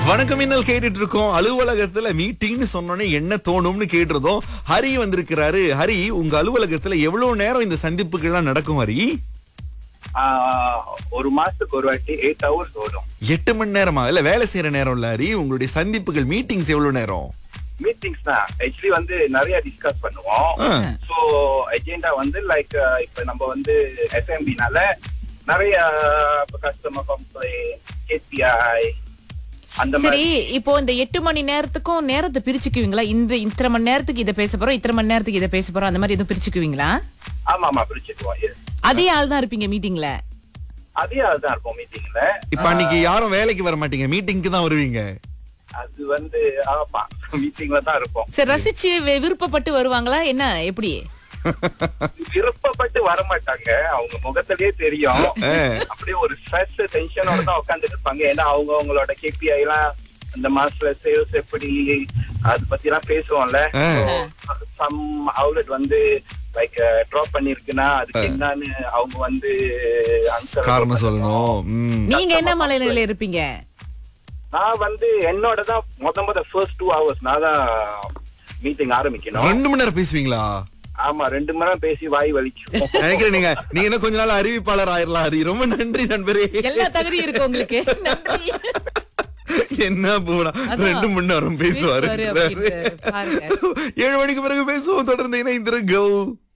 வணக்கம் இன்னல் கேட்டுட்டு இருக்கோம் அலுவலகத்துல மீட்டிங்னு சொன்னோன்னே என்ன தோணும்னு கேட்டிருந்தோம் ஹரி வந்திருக்கிறாரு ஹரி உங்க அலுவலகத்துல எவ்வளவு நேரம் இந்த சந்திப்புகள்லாம் நடக்கும் ஹரி ஆஹ் ஒரு மாசத்துக்கு ஒரு வாட்டி எயிட் ஹவர்ஸ் ஓடும் எட்டு மணி நேரமா இல்ல வேலை செய்யற நேரம் இல்ல ஹரி உங்களுடைய சந்திப்புகள் மீட்டிங்ஸ் எவ்வளவு நேரம் மீட்டிங்ஸ் தான் ஆக்சுவலி வந்து நிறைய டிஸ்கஸ் பண்ணுவோம் ஆ. சோ அஜெண்டா வந்து லைக் இப்ப நம்ம வந்து எஸ்எம்பினால நிறைய கஸ்டமர் கம்ப்ளைண்ட் கேபிஐ அந்த சரி மாதிரி இப்போ இந்த எட்டு மணி நேரத்துக்கும் நேரத்தை பிரிச்சுக்குவீங்களா இந்த இத்தனை மணி நேரத்துக்கு இதை பேச போறோம் இத்தனை மணி நேரத்துக்கு இதை பேச போறோம் அந்த மாதிரி எதுவும் பிரிச்சுக்குவீங்களா ஆமா ஆமா பிரிச்சுக்குவோம் yes. அதே ஆள் தான் இருப்பீங்க மீட்டிங்ல அதே அதுதான் இருக்கும் மீட்டிங்ல இப்ப அன்னைக்கு யாரும் வேலைக்கு வர மாட்டீங்க மீட்டிங்க்கு தான் வருவீங்க அது வந்து ஆமா மீட்டிங்ல தான் இருப்போம் சரி ரசிச்சு வி- விருப்பப்பட்டு வருவாங்களா என்ன எப்படி விருப்பப்பட்டு வர மாட்டாங்க அவங்க முகத்திலேயே தெரியும் ஆ. அப்படியே ஒரு ஸ்ட்ரெஸ் டென்ஷனோட தான் உட்காந்துட்டு இருப்பாங்க ஏன்னா அவங்க அவங்களோட கேபிஐ எல்லாம் இந்த மாசத்துல சேல்ஸ் எப்படி அது பத்தி எல்லாம் பேசுவோம்ல ஆ. சம் அவுட்லெட் வந்து லைக் ட்ராப் பண்ணிருக்குன்னா அதுக்கு என்னன்னு அவங்க வந்து answer காரணம் சொல்லணும் ம். நீங்க என்ன மலைநிலையில இருப்பீங்க நான் வந்து என்னோட தான் முத முத ஃபர்ஸ்ட் டூ ஹவர்ஸ் நான் தான் மீட்டிங் ஆரம்பிக்கணும் ரெண்டு மணி நேரம் பேசுவீங்களா ஆமா ரெண்டு மணி நேரம் பேசி வாய் வலிக்கும் நினைக்கிறேன் நீங்க நீங்க என்ன கொஞ்ச நாள் அறிவிப்பாளர் ஆயிரலாம் ஹரி ரொம்ப நன்றி நண்பரே எல்லா தகுதியும் இருக்கு உங்களுக்கு நன்றி. என்ன போனா அதான். ரெண்டு மணி நேரம் பேசுவாரு பேசுவாரு அப்படின்னு பாருங்க. ஏழு மணிக்கு பிறகு பேசுவோம் தொடர்ந்து இணைந்திருக்கோம்